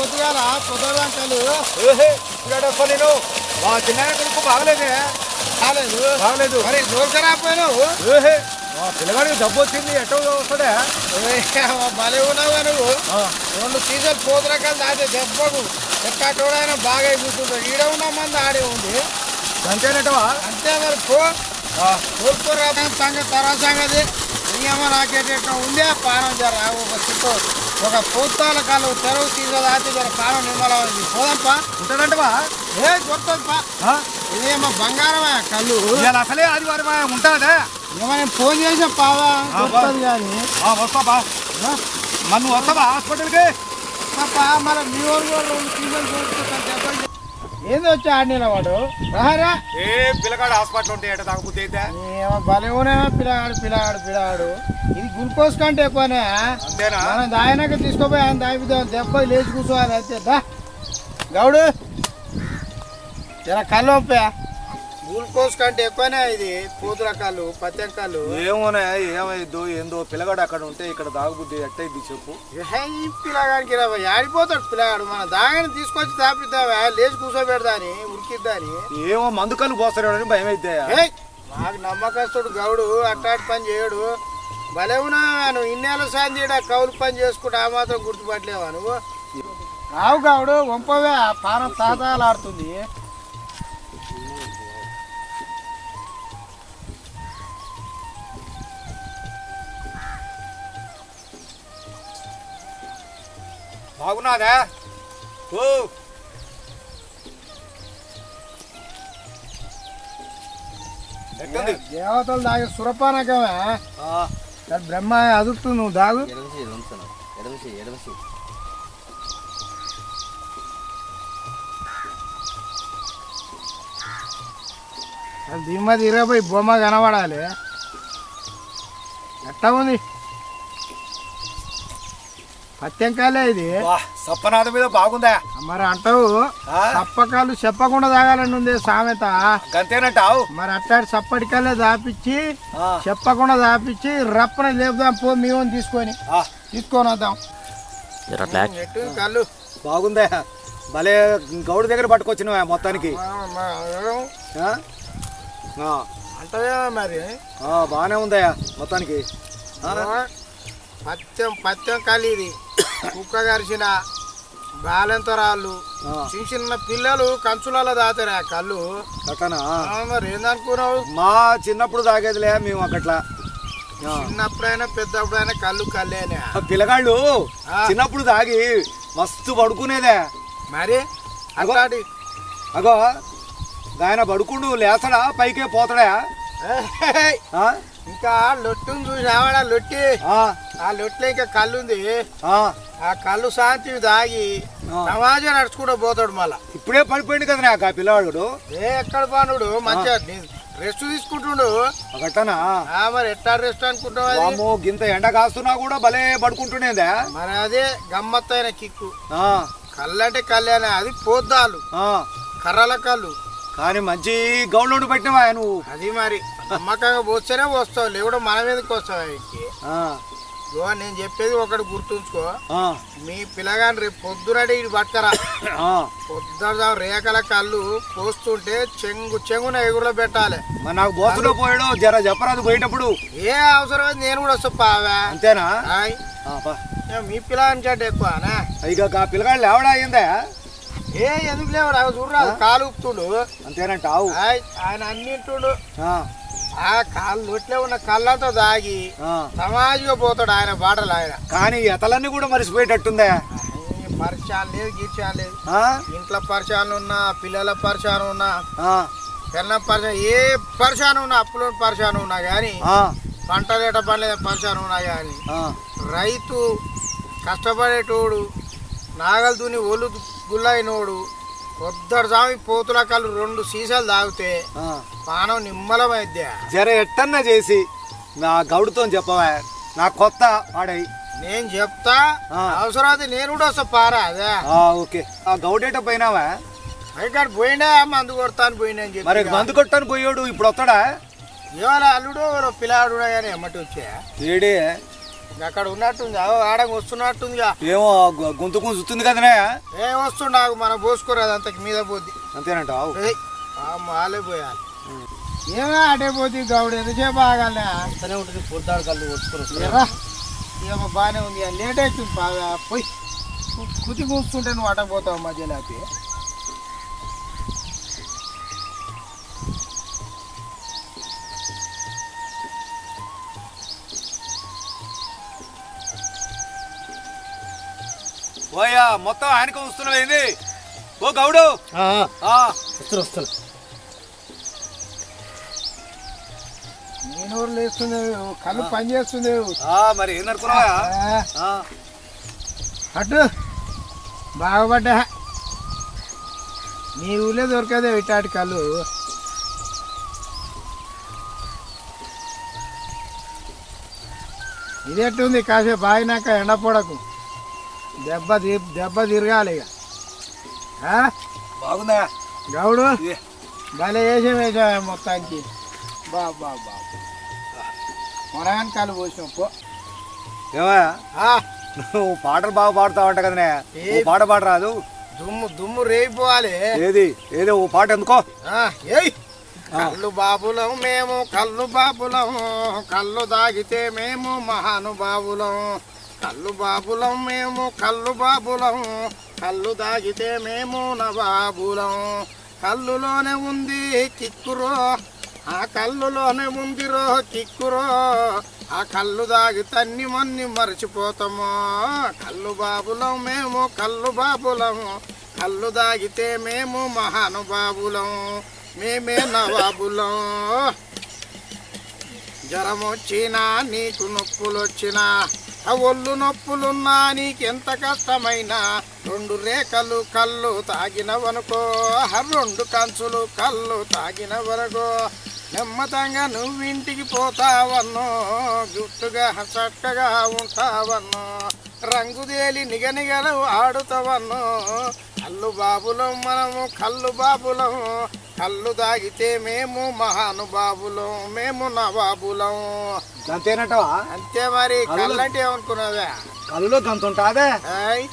పొద్దుగాల పొద్దుగాలు ఏహే, ఇక్కడ వస్తా నేను మా చిన్న కొడుకు బాగలేదే కాలేదు బాగలేదు మరి దోసరాపోయినావు ఏహే, మా పిల్లగాడికి జబ్బు వచ్చింది ఎట్టో వస్తాడే భలే ఉన్నావు నువ్వు రెండు సీజన్ పోతు రకాలు దాటే దెబ్బకు ఎక్కడోడైనా బాగా కూర్చుంటాడు ఈడ ఉన్న మంది ఆడే ఉంది అంతేనటవా అంతే మరి పో కోరుకోరా సంగతి తర్వాత సంగతి నియమ రాకేట ఉందే పానం జర ఒక చుట్టూ ఒక పూతాల కాలు తెరవు తీసే దాటి జర పానం నిమ్మలమైంది పోదంపా ఉంటాడంటవా ఏ కొడుతుంది పా ఇదేమో బంగారమే కళ్ళు ఇవాళ అసలే ఆదివారం ఉంటాడే ఏమైనా ఫోన్ చేసా పావా ఆ, బా. కొడుతుంది కానీ వస్తావా మన వస్తావా హాస్పిటల్కి పాపా మరి మీ ఊరు కూడా రెండు సీజన్ చూసుకుంటాను చెప్పండి ఏంది వచ్చి ఆడిన వాడు రారా ఏ పిల్లగాడు హాస్పిటల్ ఉంటే ఎట తాగబుద్ధి అయితే ఏమో భలే ఉన్నామో పిల్లగాడు పిల్లగాడు పిల్లగాడు ఇది గ్లూకోజ్ కంటే ఎక్కువనే అంతేనా మనం దాయనక తీసుకోపోయి ఆయన దాయిద్దాం దెబ్బ లేచి కూర్చోవాలి అయితే దా గౌడు జర కళ్ళు ఒప్పా గ్లూకోజ్ కంటే ఎక్కువనే ఇది పూతుల కళ్ళు పచ్చకాళ్ళు ఏమోనే ఏమైందో ఏందో పిల్లగాడు అక్కడ ఉంటే ఇక్కడ తాగబుద్ధి ఎట్టయిద్ది చెప్పు ఈ పిల్లగానికి రా ఆడిపోతాడు పిల్లగాడు మన దాగని తీసుకొచ్చి తాపిద్దావా లేచి కూర్చోబెడదాని ఉరికిద్దాని ఏమో మందు కళ్ళు పోస్తాడని భయం అయితే ఏయ్, నాకు నమ్మకస్తుడు గౌడు అట్టాటి పని చేయడు భలే ఉన్నా నువ్వు ఇన్నేళ్ళ సాయం చేయడా కౌలు పని చేసుకుంటా ఆ మాత్రం గుర్తుపట్టలేవా నువ్వు రావు గౌడు వంపవే ఆ పానం తాతాలాడుతుంది బాగున్నాదా ఓ ఎట్టుంది దేవతలు దాగి సురపానకమే ఆ, దాని బ్రహ్మ అదురుతుంది నువ్వు దాగు ఎడమసి ఎడమసన ఎడమసి ఎడమసి అది దిమ్మ తీరపోయి బొమ్మ కనబడాలి ఎట్టా ఉంది పత్యంకాలే ఇది వా, సప్పనాథ మీద బాగుందా మరి అంటావు ఆ, తప్పకాలు చెప్పకుండా తాగాలని ఉంది సామెత గంతేనంటావు మరి అట్టాడి సప్పటికల్లే దాపిచ్చి ఆ, చెప్పకుండా దాపిచ్చి రప్పన లేపుదాం పో మేము తీసుకొని ఆ, తీసుకొని వద్దాం జర బ్లాక్ ఎట్టు కళ్ళు బాగుందా భలే గౌడు దగ్గర పట్టుకొచ్చినవా మొత్తానికి ఆ? ఆ, అంటవే మరి ఆ, బాగానే ఉందా మొత్తానికి ఆ, పత్యం పత్యం కాలి ఇది కుక్క గరిచిన బాలెంతరాళ్ళు ఆ, చిన్న చిన్న పిల్లలు కంచులలో దాతారు ఆ కళ్ళు అట్టనా ఆ, మరి ఏందనుకున్నావు మా చిన్నప్పుడు తాగేదిలే మేము అక్కట్లా ఆ, చిన్నప్పుడైనా పెద్దప్పుడైనా కళ్ళు కళ్ళేనే ఆ పిల్లగాళ్ళు ఆ. చిన్నప్పుడు తాగి మస్తు పడుకునేదే మరి అగో. అట్లాంటి అగో ఆయన పడుకుండు లేస్తాడా పైకే పోతాడా ఏయ్, ఆ? ఇంకా లొట్టును చూసావాడా లొట్టి ఆ, ఆ లొట్లో ఇంకా కళ్ళు ఉంది ఆ. ఆ కళ్ళు శాంతి తాగి ఆ. సమాజం నడుచుకుంటూ పోతాడు మళ్ళా ఇప్పుడే పడిపోయింది కదా నాకు ఆ పిల్లవాడు ఏ ఎక్కడ బానుడు మంచిగా రెస్ట్ తీసుకుంటుండు ఒకటనా ఆ, మరి ఎట్లా రెస్ట్ అనుకుంటావు అది? వామ్మో గింత ఎండ కాస్తున్నా కూడా భలే పడుకుంటునేదే మరి అదే గమ్మత్తైన కిక్కు ఆ, కళ్ళు అంటే కళ్యాణ అది పోద్దాలు ఆ. కర్రల కళ్ళు కానీ మంచి గౌన్లోండి పెట్టినవా నువ్వు అది మరి నమ్మకంగా పోస్తేనే వస్తావు లేకుండా మన మీదకి వస్తావు ఆయనకి ఆ, ఇగో నేను చెప్పేది ఒకటి గుర్తుంచుకో ఆ, మీ పిల్లగాని రేపు పొద్దునడి ఇటు పట్టుకరా ఆ. పొద్దున రేఖల కళ్ళు పోస్తుంటే చెంగు చెంగున ఎగురులో పెట్టాలి మరి నాకు బోతులో పోయాడు జర చెప్పరాదు పోయేటప్పుడు ఏ అవసరం నేను కూడా వస్తా పావా అంతేనా ఆయ్, ఆ, పా. ఏ మీ పిల్లగాని కంటే ఎక్కువనా ఇక ఆ పిల్లగాడు లేవడా అయిందా ఏ ఎందుకు లేవు రావు చూడరాదు కాలు ఊపుతుండు అంతేనంటావు ఆయ్, ఆయన అన్నింటుండు ఆ, ఆ కాళ్ళు నొట్లే ఉన్న కళ్ళంతా దాగి ఆ. సమాజిగా పోతాడు ఆయన బాటలు ఆయన కానీ ఎతలన్నీ కూడా మరిసిపోయేటట్టుందా పరిచయాలు లేదు గీర్చాలు లేదు ఆ? ఇంట్లో పరిచయాలు ఉన్నా పిల్లల పరిచయాలు ఉన్నా ఆ, పిల్లల పరిచయం ఏ పరిచయం ఉన్నా అప్పుల పరిచయం ఉన్నా కానీ ఆ, పంటలేట పనుల పరిచయం ఉన్నా కానీ ఆ. రైతు కష్టపడేటోడు నాగలు దుని ఒళ్ళు గుల్లైనోడు పొద్దరు సామి పోతుల కళ్ళు రెండు సీసాలు తాగితే ఆ. పానం నిమ్మలమైద్దే జర ఎట్టన్నా చేసి నా గౌడుతో చెప్పవా నా కొత్త వాడై నేను చెప్తా ఆ. అవసరం నేను కూడా వస్తా పారా అదే ఆ, ఓకే ఆ గౌడేట పోయినావా ఇక్కడ పోయినా మందు కొడతాను పోయినా అని మరి చెప్పి మందు కొట్టాను పోయాడు ఇప్పుడు వస్తాడా ఇవాళ అల్లుడు ఎవరో పిల్లాడు కానీ ఎమ్మటి వచ్చా ఏడే అక్కడ ఉన్నట్టుంది అదో ఆడ వస్తున్నట్టుందిగా ఏమో గొ- గొంతు గుంజుతుంది కదనే ఏం వస్తుండవు మనం పోసుకోరాదు అంతకి మీద పోద్ది అంతేనంటావు ఏయ్, ఆ మాలే పోయాలి ఏమో అటే పోతే గౌడు ఎంతసేపు ఆగాలే అంతనే ఉంటుంది పొద్దాడు కళ్ళు కొట్టుకొని ఎర్రా ఏమో బాగానే ఉంది ఇక లేట్ అవుతుంది బాగా పోయి కుతి కూర్చుంటే నువ్వు అటకు పోతావు మధ్యలో ఆపి. ఓయ్యా మొత్తం ఆయనకు వస్తున్నావు ఏంది ఓ గౌడు ఆ, వస్తున్నా వస్తున్నా నీ నోరు లేస్తుంది కళ్ళు పని చేస్తుంది ఆ, మరి ఏందనుకున్నావా ఆ, అటు బాగుపడ్డా నీ ఊళ్ళో దొరకదే ఇటాటి కళ్ళు ఇదెట్టుంది కాసేపు ఆగినాక ఎండపొడకు దెబ్బ తి దెబ్బ తిరగాలి ఇక ఆ? బాగుందా గౌడు ఇదే. భలే వేసే వేసా మొత్తానికి బా బా బా మొరగాని కాలు పోసినాం పో ఏమా ఆ, నువ్వు పాటలు బాగా పాడుతావంట కదనే ఏ- ఓ పాట పాట రాదు దుమ్ము దుమ్ము రేగిపోవాలి ఏది ఏదో ఓ పాట ఎందుకో ఆ, ఏయ్ కళ్ళు బాబులం మేము కళ్ళు బాబులం కళ్ళు దాగితే మేము మహానుభావులం కళ్ళు బాబులం మేము కళ్ళు బాబులం కళ్ళు దాగితే మేము నవాబులం కళ్ళులోనే ఉంది కిక్కురో ఆ కళ్ళులోనే ఉందిరో కిక్కురో ఆ కళ్ళు దాగి తన్ని మన్ని మర్చిపోతాము కళ్ళు బాబులం మేము కళ్ళు బాబులం కళ్ళు దాగితే మేము మహానుభావులం మేమే నవాబులం జ్వరం వచ్చినా నీకు నొప్పులు వచ్చినా ఆ ఒళ్ళు నొప్పులున్నా నీకెంత కష్టమైనా రెండు రేఖలు కళ్ళు తాగినవనుకో ఆ రెండు కంచులు కళ్ళు తాగినవనుకో నెమ్మదంగా నువ్వింటికి పోతావన్నో గుట్టుగా చక్కగా ఉంటావన్నో రంగుదేలి నిగనిగలు ఆడుతావన్నో కళ్ళు బాబులం మనము కళ్ళు బాబులం కళ్ళు తాగితే మేము మహానుభావులం మేము నవాబులం అంతేనంటావా అంతే మరి కళ్ళంటే ఏమనుకున్నావా కళ్ళులో గంత ఉంటాదే ఆయ్,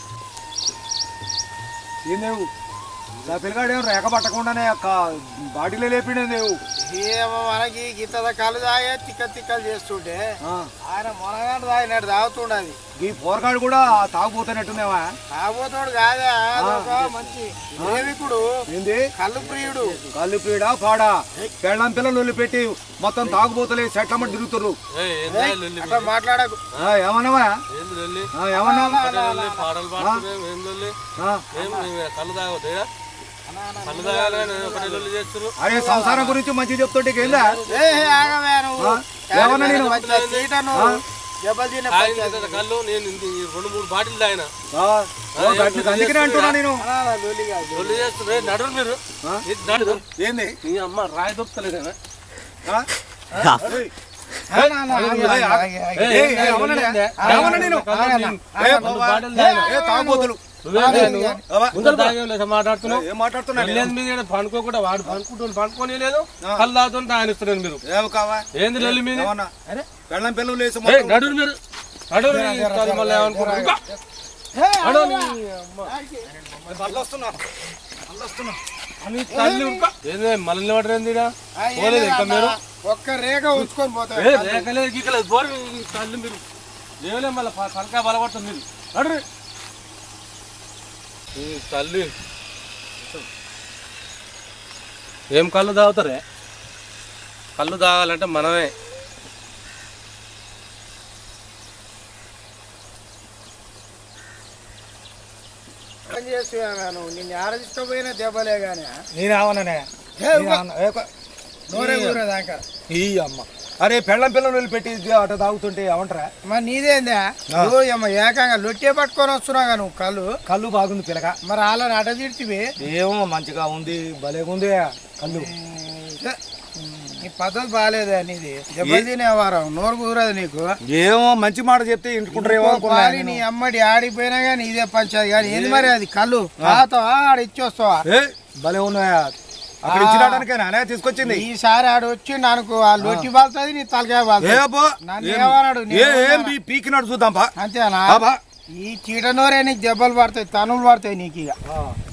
ఏం లేవు నా పిల్లగాడు ఏం రేఖ పట్టకుండానే క- బాడీలో లేపిండే లేవు ఏమో మనకి గీత కళ్ళు తాగే తిక్క తిక్కలు చేస్తుంటే ఆ, ఆయన మొనగాడు తాగినాడు తాగుతుండది ఈ పోరగాడు కూడా తాగుపోతున్నట్టునేవా తాగుతాడు కాదా అదొక మంచి దేవికుడు ఏంది కళ్ళు ప్రియుడు కళ్ళు పీడా పాడా పెళ్ళం పిల్లలు పెట్టి మొత్తం తాగుపోతలే సెట్లమ్మటి తిరుగుతారు ఏయ్, అట్లా మాట్లాడకు ఆ, ఏమన్నావా ఆ, ఏమన్నావు పాటలు పాడుతున్నాం ఏం లొల్లి ఆ, ఏం మేము కళ్ళు తాగొద్దా కళ్ళు తాగాలని ఒకటి లొల్లి చేస్తారు అరే సంసారం గురించి మంచి చెప్తుంటే ఏందా ఏ ఆగవే నువ్వు ఆ, ఏమన్నా నేను? మంచిగా తీట నువ్వు దెబ్బలు తినే తాగిన పంచాయతీ. తర్వాత కళ్ళు నేను ఇంత ఈ రెండు మూడు బాటిల్ తాగిన ఆ, ఓ, గట్ల- అందుకనే అంటున్నా నేను అనాలా లొల్లి కాదు. లొల్లి చేస్తున్నారు నడురు మీరు ఆ? ఇది నడురు ఏంది నీ అమ్మ రాయి దొరుకుతలేదేనా ఆ? ఏయ్, అనాలా, ఆగి, ఆగి, ఆగి, ఆగి. ఏయ్, ఏయ్, ఏమన్నా నేను? ఏమన్నా నేను ఏ, బాబా, ఏ, తాగుబోతులు బాబా, ముందర తాగే లేదు మాట్లాడుతున్నావు ఏం మాట్లాడుతున్నా నేను? లేదు మీరు పండుకోకుండా వాడు పండుకుంటాను పండుకోని లేదు కళ్ళు తాగుతుంటే తాగిస్తున్నాను మీరు ఏం కావా ఏంది లొల్లి మీది ఏమన్నా పెళ్ళం పిల్లలు లేసి ఏయ్, నడురు మీరు నడురు ఈ కాదు మళ్ళీ ఏమనుకుంటారు ఇంకా. నడు నీ అమ్మ. మళ్ళీ వస్తున్నా మళ్ళీ వస్తున్నా అని తల్లి ఉరుక. ఏంది మళ్ళీ నిలబడరు ఏంది ఈడ? ఆ, పోలేదు ఇంకా మీరు ఒక్క రేఖ ఉంచుకొని పోతావు ఏ రేఖలేదు గీకలేదు బోరు ఈ తల్లి మీరు లేవలే మళ్ళీ తలకాయ బలపడుతుంది మీరు నడురు ఈ తల్లి ఏం కళ్ళు తాగుతారే కళ్ళు తాగాలంటే మనమే పని చేస్తున్నాను నిన్ను ఆరాధించకపోయినా దెబ్బలే కానీ నేను ఏమన్నానే నోరే ఊరే దాకా ఈ అమ్మ అరే పెళ్ళం పిల్లలు పెట్టి అట తాగుతుంటే ఏమంటారా మరి నీదేందా నువ్వు ఏమో ఏకంగా లొట్టే పట్టుకొని వస్తున్నావు నువ్వు కళ్ళు కళ్ళు బాగుంది పిల్లగా మరి వాళ్ళని అట తిడితివి ఏమో మంచిగా ఉంది భలేగుంది కళ్ళు నీ పద్ధతి బాగాలేదా నీది దెబ్బలు తినేవారం నోరు కూరదు నీకు ఏమో మంచి మాట చెప్తే ఇంటుకుంటారేమో అనుకున్నా పాలి నీ అమ్మడి ఆడిపోయినా కానీ ఇదే పంచాది కానీ ఏంది మరి అది కళ్ళు తాతావా ఆడ ఇచ్చొస్తావా ఏ భలే ఉన్నాయా అక్కడ ఇచ్చిరాడానికేనా అనే తీసుకొచ్చింది ఈసారి ఆడు వచ్చిండు అనుకో ఆ లొట్టి బాల్తుంది నీ తలకాయ ఏ బాల్తుంది బో నన్ను ఏం- ఏమన్నాడు? ఏ నేను ఏం ఏమన్నా? పీ- పీకినాడు చూద్దాం పా అంతేనా ఆ బా. ఈ చీటనోరే నీకు దెబ్బలు పడతాయి తనులు పడతాయి నీకు ఇక